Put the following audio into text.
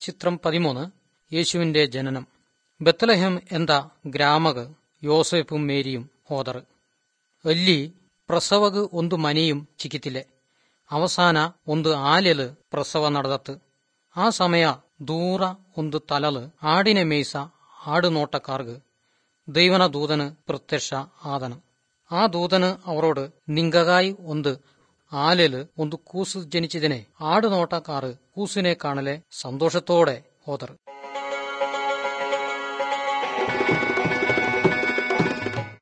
ಚಿತ್ರಂ ಪದಿಮೂന്ന് യേശുവിന്റെ ജനനം ബത്തലഹം ಎಂದ ಗ್ರಾಮಗ್ യോസേഫും മേരിയും ಹೋದർ ಅಲ್ಲಿ ಪ್ರಸವಗ್ ಒಂದು ಮನೆയും ಚಿಕ್ಕಿತಿಲೆ ಅವಸಾನ ಒಂದು ಆಲೆಲ್ ಪ್ರಸವ നടದത്ത് ആ സമയ ദൂര ಒಂದು തലല് ആടിനെ മേയ്സ ആട് നോട്ടക്കാർക്ക് ദൈവന ദൂതന് പ്രത്യക്ഷ ആദന് ആ ദൂതന് അവരോട് നിങ്കകായി ಒಂದು ആലില് ಒಂದು ಕೂಸು ജനിച്ചതിനെ ആട് നോട്ടക്കാറ് കൂസിനെ കാണലെ സന്തോഷത്തോടെ ಹೋದರು